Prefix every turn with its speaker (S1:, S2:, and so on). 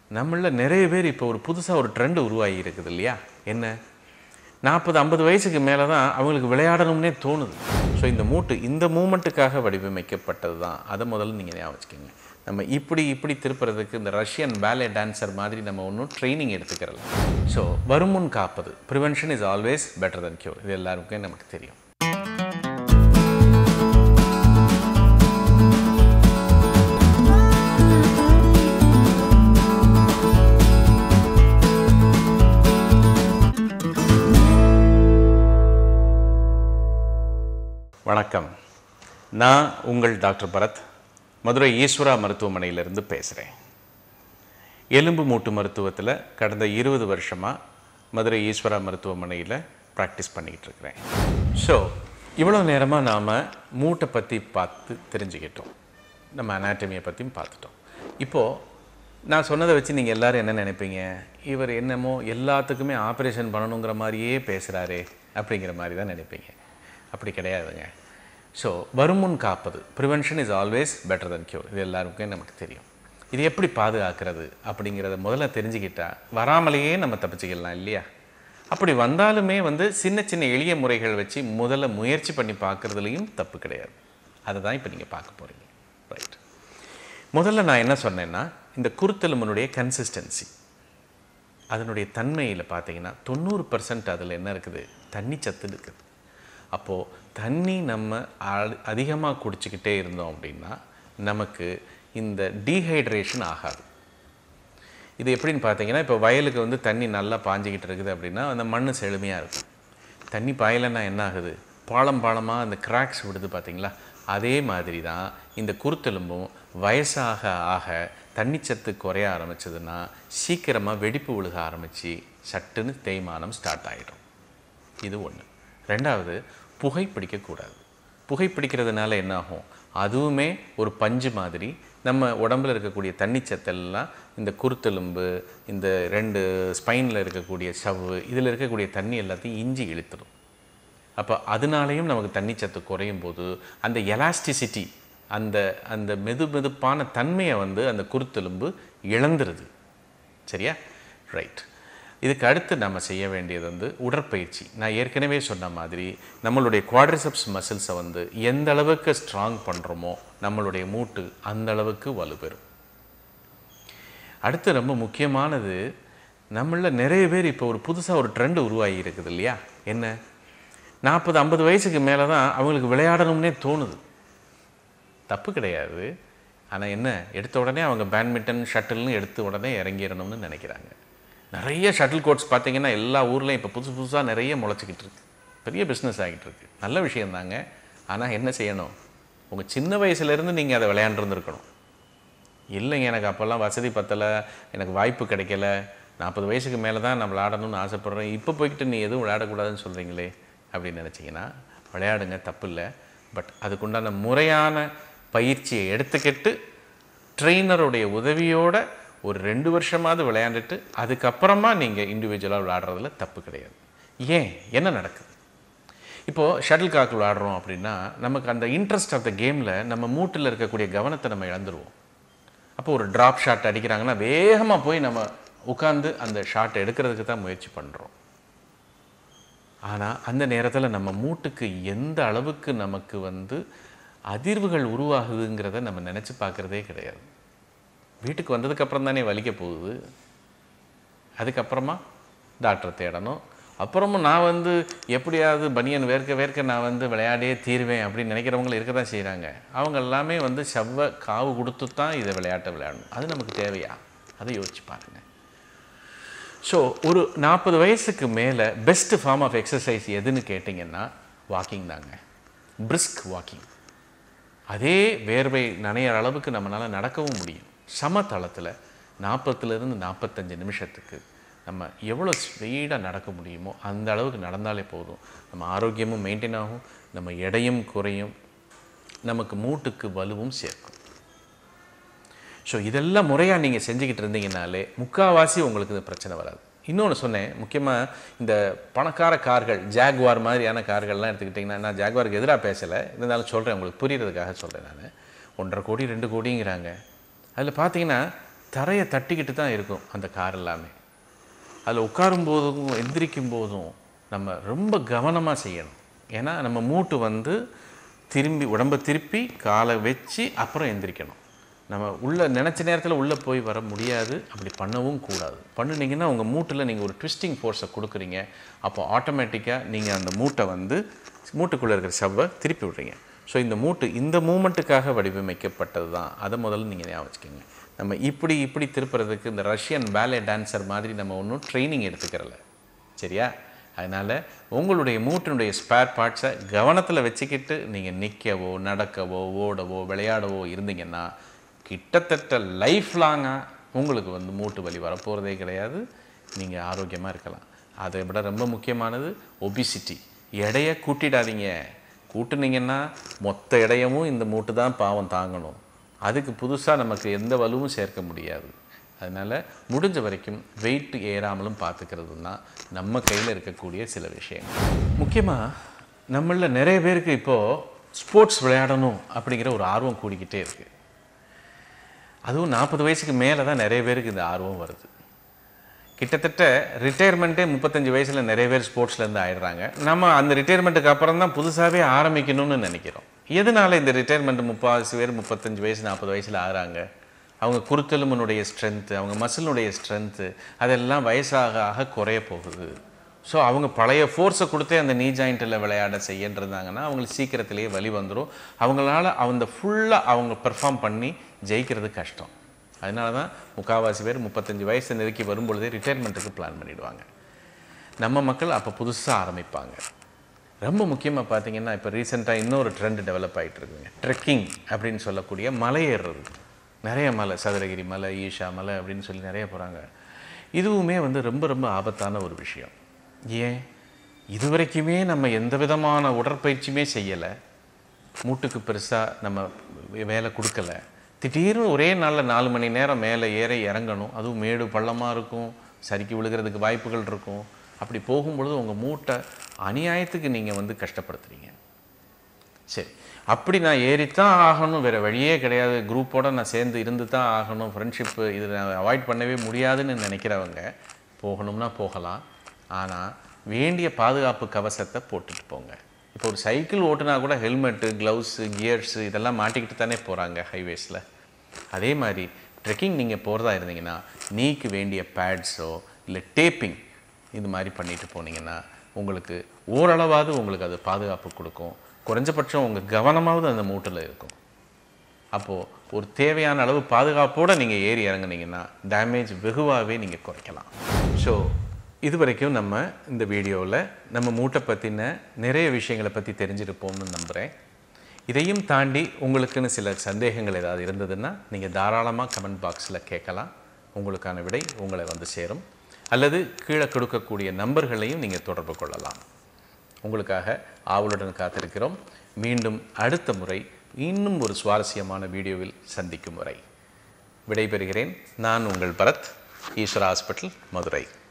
S1: நம்மளில் நிறைய பேர் இப்போ ஒரு புதுசாக ஒரு ட்ரெண்ட் உருவாகி இருக்குது இல்லையா என்ன நாற்பது ஐம்பது வயசுக்கு மேலே தான் அவங்களுக்கு விளையாடணும்னே தோணுது ஸோ இந்த மூட்டு இந்த மூமெண்ட்டுக்காக வடிவமைக்கப்பட்டது தான் அதை முதல்ல நீங்கள் ஞாபகம் வச்சுக்கோங்க நம்ம இப்படி இப்படி திருப்புறதுக்கு இந்த ரஷ்யன் பேலே டான்சர் மாதிரி நம்ம ஒன்றும் ட்ரைனிங் எடுத்துக்கிறல ஸோ வருமுன் காப்பது prevention is always better than cure இது எல்லாருக்கும் நமக்கு தெரியும் வணக்கம் நான் உங்கள் டாக்டர் பரத் மதுரை ஈஸ்வரா மருத்துவமனையிலிருந்து பேசுகிறேன் எலும்பு மூட்டு மருத்துவத்தில் கடந்த இருபது வருஷமாக மதுரை ஈஸ்வரா மருத்துவமனையில் ப்ராக்டிஸ் பண்ணிக்கிட்டு இருக்கிறேன் ஸோ இவ்வளோ நேரமாக நாம் மூட்டை பற்றி பார்த்து தெரிஞ்சுக்கிட்டோம் நம்ம அனாட்டமியை பற்றியும் பார்த்துட்டோம் இப்போது நான் சொன்னதை வச்சு நீங்கள் எல்லாரும் என்ன நினைப்பீங்க இவர் என்னமோ எல்லாத்துக்குமே ஆப்ரேஷன் பண்ணணுங்கிற மாதிரியே பேசுகிறாரே அப்படிங்கிற மாதிரி தான் நினைப்பீங்க அப்படி கிடையாதுங்க ஸோ வருமுன் காப்பது prevention is always better than cure இது எல்லாருக்கும் நமக்கு தெரியும் இது எப்படி பாதுகாக்கிறது அப்படிங்கிறத முதல்ல தெரிஞ்சுக்கிட்டா வராமலேயே நம்ம தப்பிச்சுக்கலாம் இல்லையா அப்படி வந்தாலுமே வந்து சின்ன சின்ன எளிய முறைகள் வச்சு முதல்ல முயற்சி பண்ணி பார்க்குறதுலையும் தப்பு கிடையாது அதை தான் இப்போ நீங்கள் பார்க்க போகிறீங்க ரைட் முதல்ல நான் என்ன சொன்னேன்னா இந்த குருத்தெலும்பனுடைய கன்சிஸ்டன்சி அதனுடைய தன்மையில் பார்த்தீங்கன்னா தொண்ணூறு பர்சன்ட் அதில் என்ன இருக்குது தண்ணி சத்து இருக்குது அப்போது தண்ணி நம்ம அதிகமாக குடிச்சிக்கிட்டே இருந்தோம் அப்படின்னா நமக்கு இந்த டீஹைட்ரேஷன் ஆகாது இது எப்படின்னு பார்த்தீங்கன்னா இப்போ வயலுக்கு வந்து தண்ணி நல்லா பாஞ்சிக்கிட்டு இருக்குது அப்படின்னா அந்த மண் செழுமையாக இருக்கும் தண்ணி பாயலைன்னா என்ன ஆகுது பாலம் பாலமாக அந்த கிராக்ஸ் விடுது பார்த்தீங்களா அதே மாதிரி தான் இந்த குருத்தெலும்பும் வயசாக ஆக தண்ணிச்சத்து குறைய ஆரம்பிச்சதுன்னா சீக்கிரமாக வெடிப்பு விழுக ஆரம்பித்து சட்டுன்னு தேய்மானம் ஸ்டார்ட் ஆகிடும் இது ஒன்று ரெண்டாவது புகை பிடிக்கக்கூடாது புகை பிடிக்கிறதுனால என்ன ஆகும் அதுவுமே ஒரு பஞ்சு மாதிரி நம்ம உடம்புல இருக்கக்கூடிய தண்ணிச்சத்தெல்லாம் இந்த குருத்தெலும்பு இந்த ரெண்டு ஸ்பைனில் இருக்கக்கூடிய சவ்வு இதில் இருக்கக்கூடிய தண்ணி எல்லாத்தையும் இஞ்சி இழுத்துடும் அப்போ அதனாலேயும் நமக்கு தண்ணிச்சத்து குறையும் போது அந்த எலாஸ்டிசிட்டி அந்த அந்த மெது மெதுப்பான தன்மையை வந்து அந்த குருத்தெலும்பு இழந்துருது சரியா ரைட் இதுக்கு அடுத்து நம்ம செய்ய வேண்டியது வந்து உடற்பயிற்சி நான் ஏற்கனவே சொன்ன மாதிரி நம்மளுடைய குவாட்ரிசப்ஸ் மசில்ஸை வந்து எந்த அளவுக்கு ஸ்ட்ராங் பண்ணுறோமோ நம்மளுடைய மூட்டு அந்த அளவுக்கு வலுப்பெறும் அடுத்து ரொம்ப முக்கியமானது நம்மளில் நிறைய பேர் இப்போ ஒரு புதுசாக ஒரு ட்ரெண்ட் உருவாகி இருக்குது இல்லையா என்ன நாற்பது ஐம்பது வயசுக்கு மேலே தான் அவங்களுக்கு விளையாடணும்னே தோணுது தப்பு கிடையாது ஆனால் என்ன எடுத்த உடனே அவங்க பேட்மிண்டன் ஷட்டில்னு எடுத்த உடனே இறங்கிடணும்னு நினைக்கிறாங்க நிறைய ஷட்டில் கோர்ட்ஸ் பார்த்தீங்கன்னா எல்லா ஊர்லேயும் இப்போ புதுசு புதுசாக நிறைய முளைச்சிக்கிட்டு இருக்கு பெரிய பிஸ்னஸ் ஆகிட்டு இருக்கு நல்ல விஷயந்தாங்க ஆனால் என்ன செய்யணும் உங்கள் சின்ன வயசுலேருந்து நீங்கள் அதை விளையாண்டுருந்துருக்கணும் இல்லைங்க எனக்கு அப்போல்லாம் வசதி பத்தலை எனக்கு வாய்ப்பு கிடைக்கல நாற்பது வயசுக்கு மேலே தான் நான் விளையாடணும்னு ஆசைப்பட்றேன் இப்போ போய்கிட்டு நீ எதுவும் விளையாடக்கூடாதுன்னு சொல்கிறீங்களே அப்படின்னு நினச்சிங்கன்னா விளையாடுங்க தப்பு இல்லை பட் அதுக்குண்டான முறையான பயிற்சியை எடுத்துக்கிட்டு ட்ரெயினருடைய உதவியோட ஒரு ரெண்டு வருஷமாவது விளையாண்டுட்டு அதுக்கப்புறமா நீங்கள் இண்டிவிஜுவலாக விளையாடுறதுல தப்பு கிடையாது ஏன் என்ன நடக்குது இப்போது ஷட்டில் காக் விளையாடுறோம் அப்படின்னா நமக்கு அந்த இன்ட்ரெஸ்ட் ஆஃப் த கேமில் நம்ம மூட்டில் இருக்கக்கூடிய கவனத்தை நம்ம இழந்துருவோம் அப்போ ஒரு ட்ராப் ஷாட் அடிக்கிறாங்கன்னா வேகமாக போய் நம்ம உட்காந்து அந்த ஷாட் எடுக்கிறதுக்கு தான் முயற்சி பண்ணுறோம் ஆனால் அந்த நேரத்தில் நம்ம மூட்டுக்கு எந்த அளவுக்கு நமக்கு வந்து அதிர்வுகள் உருவாகுதுங்கிறத நம்ம நினச்சி பார்க்குறதே கிடையாது வீட்டுக்கு வந்ததுக்கப்புறம் தானே வலிக்க போகுது அதுக்கப்புறமா டாக்டரை தேடணும் அப்புறமும் நான் வந்து எப்படியாவது பனியன் வேர்க்க வேர்க்க நான் வந்து விளையாடியே தீருவேன் அப்படின்னு நினைக்கிறவங்களும் இருக்க தான் செய்கிறாங்க அவங்க எல்லாமே வந்து செவ்வ காவு கொடுத்து தான் இதை விளையாட்டை விளையாடணும் அது நமக்கு தேவையா அதை யோசிச்சு பாருங்கள் ஸோ ஒரு நாற்பது வயசுக்கு மேலே பெஸ்ட் ஃபார்ம் ஆஃப் எக்ஸசைஸ் எதுன்னு கேட்டிங்கன்னா வாக்கிங் தாங்க பிரிஸ்க் வாக்கிங் அதே வேர்வை நனையிற அளவுக்கு நம்மளால் நடக்கவும் முடியும் சமதளத்தில் நாற்பத்துலேருந்து நாற்பத்தஞ்சு நிமிஷத்துக்கு நம்ம எவ்வளோ ஸ்பீடாக நடக்க முடியுமோ அந்த அளவுக்கு நடந்தாலே போதும் நம்ம ஆரோக்கியமும் மெயின்டைன் ஆகும் நம்ம எடையும் குறையும் நமக்கு மூட்டுக்கு வலுவும் சேர்க்கும் ஸோ இதெல்லாம் முறையாக நீங்கள் செஞ்சுக்கிட்டு இருந்தீங்கனாலே முக்கால்வாசி உங்களுக்கு இந்த பிரச்சனை வராது இன்னொன்று சொன்னேன் முக்கியமாக இந்த பணக்கார கார்கள் ஜாக்வார் மாதிரியான கார்கள்லாம் எடுத்துக்கிட்டிங்கன்னா நான் ஜாக்வாருக்கு எதிராக பேசலை இருந்தாலும் சொல்கிறேன் உங்களுக்கு புரியறதுக்காக சொல்கிறேன் நான் ஒன்றரை கோடி ரெண்டு கோடிங்கிறாங்க அதில் பார்த்தீங்கன்னா தரையை தட்டிக்கிட்டு தான் இருக்கும் அந்த கார் எல்லாமே அதில் உட்காரும் போதும் எந்திரிக்கும் போதும் நம்ம ரொம்ப கவனமாக செய்யணும் ஏன்னா நம்ம மூட்டு வந்து திரும்பி உடம்பை திருப்பி காலை வச்சு அப்புறம் எந்திரிக்கணும் நம்ம உள்ள நினச்ச நேரத்தில் உள்ளே போய் வர முடியாது அப்படி பண்ணவும் கூடாது பண்ணுனீங்கன்னா உங்கள் மூட்டில் நீங்கள் ஒரு ட்விஸ்டிங் ஃபோர்ஸை கொடுக்குறீங்க அப்போ ஆட்டோமேட்டிக்காக நீங்கள் அந்த மூட்டை வந்து மூட்டுக்குள்ளே இருக்கிற சவ்வை திருப்பி விடுறீங்க ஸோ இந்த மூட்டு இந்த மூமெண்ட்டுக்காக வடிவமைக்கப்பட்டது தான் அதை முதல்ல நீங்கள் ஞாபகம் வச்சுக்கோங்க நம்ம இப்படி இப்படி திருப்புறதுக்கு இந்த ரஷ்யன் பேலே டான்சர் மாதிரி நம்ம ஒன்றும் ட்ரைனிங் எடுத்துக்கிறல சரியா அதனால் உங்களுடைய மூட்டினுடைய ஸ்பேர் பார்ட்ஸை கவனத்தில் வச்சுக்கிட்டு நீங்கள் நிற்கவோ நடக்கவோ ஓடவோ விளையாடவோ இருந்தீங்கன்னா கிட்டத்தட்ட லைஃப் லாங்காக உங்களுக்கு வந்து மூட்டு வலி வரப்போகிறதே கிடையாது நீங்கள் ஆரோக்கியமாக இருக்கலாம் அதை விட ரொம்ப முக்கியமானது ஒபிசிட்டி எடையை கூட்டிடாதீங்க கூட்டுனீங்கன்னா மொத்த எடையமும் இந்த மூட்டு தான் பாவம் தாங்கணும் அதுக்கு புதுசாக நமக்கு எந்த வலுவும் சேர்க்க முடியாது அதனால் முடிஞ்ச வரைக்கும் வெயிட் ஏறாமலும் பார்த்துக்கிறது தான் நம்ம கையில் இருக்கக்கூடிய சில விஷயங்கள் முக்கியமாக நம்மளில் நிறைய பேருக்கு இப்போது ஸ்போர்ட்ஸ் விளையாடணும் அப்படிங்கிற ஒரு ஆர்வம் கூடிக்கிட்டே இருக்குது அதுவும் நாற்பது வயசுக்கு மேலே தான் நிறைய பேருக்கு இந்த ஆர்வம் வருது கிட்டத்தட்ட ரிட்டையர்மெண்ட்டே முப்பத்தஞ்சு வயசில் நிறைய பேர் ஸ்போர்ட்ஸ்லேருந்து ஆயிடுறாங்க நம்ம அந்த ரிட்டையர்மெண்ட்டுக்கு அப்புறம் தான் புதுசாகவே ஆரம்பிக்கணும்னு நினைக்கிறோம் எதனால இந்த ரிட்டையர்மெண்ட் முப்பது பேர் முப்பத்தஞ்சு வயசு நாற்பது வயசில் ஆகிறாங்க அவங்க குருத்தெலும்புனுடைய ஸ்ட்ரென்த்து அவங்க மசிலுடைய ஸ்ட்ரென்த்து அதெல்லாம் வயசாக ஆக குறைய போகுது ஸோ அவங்க பழைய ஃபோர்ஸை கொடுத்தே அந்த நீ ஜாயிண்ட்டில் விளையாட செய்யன்றிருந்தாங்கன்னா அவங்களுக்கு சீக்கிரத்திலேயே வலி வந்துடும் அவங்களால அந்த ஃபுல்லாக அவங்க பெர்ஃபார்ம் பண்ணி ஜெயிக்கிறது கஷ்டம் அதனால தான் முக்கால்வாசி பேர் முப்பத்தஞ்சு வயசு நெருக்கி வரும்பொழுதே ரிட்டையர்மெண்ட்டுக்கு பிளான் பண்ணிடுவாங்க நம்ம மக்கள் அப்போ புதுசாக ஆரம்பிப்பாங்க ரொம்ப முக்கியமாக பார்த்தீங்கன்னா இப்போ ரீசெண்டாக இன்னொரு ட்ரெண்ட் டெவலப் ஆகிட்டு இருக்குங்க ட்ரெக்கிங் அப்படின்னு சொல்லக்கூடிய மலை ஏறுறது நிறைய மலை சதுரகிரி மலை ஈஷா மலை அப்படின்னு சொல்லி நிறைய போகிறாங்க இதுவுமே வந்து ரொம்ப ரொம்ப ஆபத்தான ஒரு விஷயம் ஏன் இது வரைக்குமே நம்ம எந்த விதமான உடற்பயிற்சியுமே செய்யலை மூட்டுக்கு பெருசாக நம்ம வேலை கொடுக்கல திடீர்னு ஒரே நாளில் நாலு மணி நேரம் மேலே ஏற இறங்கணும் அதுவும் மேடு பள்ளமாக இருக்கும் சரிக்கு விழுகிறதுக்கு வாய்ப்புகள் இருக்கும் அப்படி போகும்பொழுது உங்கள் மூட்டை அநியாயத்துக்கு நீங்கள் வந்து கஷ்டப்படுத்துறீங்க சரி அப்படி நான் ஏறித்தான் ஆகணும் வேறு வழியே கிடையாது குரூப்போட நான் சேர்ந்து இருந்து தான் ஆகணும் ஃப்ரெண்ட்ஷிப்பு இது நான் அவாய்ட் பண்ணவே முடியாதுன்னு நினைக்கிறவங்க போகணும்னா போகலாம் ஆனால் வேண்டிய பாதுகாப்பு கவசத்தை போட்டுட்டு போங்க இப்போ ஒரு சைக்கிள் ஓட்டுனா கூட ஹெல்மெட்டு க்ளவுஸு கியர்ஸு இதெல்லாம் மாட்டிக்கிட்டு தானே போகிறாங்க ஹைவேஸில் அதே மாதிரி ட்ரெக்கிங் நீங்கள் போகிறதா இருந்தீங்கன்னா நீக்கு வேண்டிய பேட்ஸோ இல்லை டேப்பிங் இது மாதிரி பண்ணிட்டு போனீங்கன்னா உங்களுக்கு ஓரளவாவது உங்களுக்கு அது பாதுகாப்பு கொடுக்கும் குறைஞ்சபட்சம் உங்கள் கவனமாவது அந்த மூட்டில் இருக்கும் அப்போது ஒரு தேவையான அளவு பாதுகாப்போடு நீங்கள் ஏறி இறங்குனீங்கன்னா டேமேஜ் வெகுவாகவே நீங்கள் குறைக்கலாம் ஸோ இது வரைக்கும் நம்ம இந்த வீடியோவில் நம்ம மூட்டை பற்றின நிறைய விஷயங்களை பற்றி தெரிஞ்சிருப்போம்னு நம்புகிறேன் இதையும் தாண்டி உங்களுக்குன்னு சில சந்தேகங்கள் ஏதாவது இருந்ததுன்னா நீங்கள் தாராளமாக கமெண்ட் பாக்ஸில் கேட்கலாம் உங்களுக்கான விடை உங்களை வந்து சேரும் அல்லது கீழே கொடுக்கக்கூடிய நம்பர்களையும் நீங்கள் தொடர்பு கொள்ளலாம் உங்களுக்காக ஆவலுடன் காத்திருக்கிறோம் மீண்டும் அடுத்த முறை இன்னும் ஒரு சுவாரஸ்யமான வீடியோவில் சந்திக்கும் வரை விடைபெறுகிறேன் நான் உங்கள் பரத் ஈஸ்வரா ஹாஸ்பிட்டல் மதுரை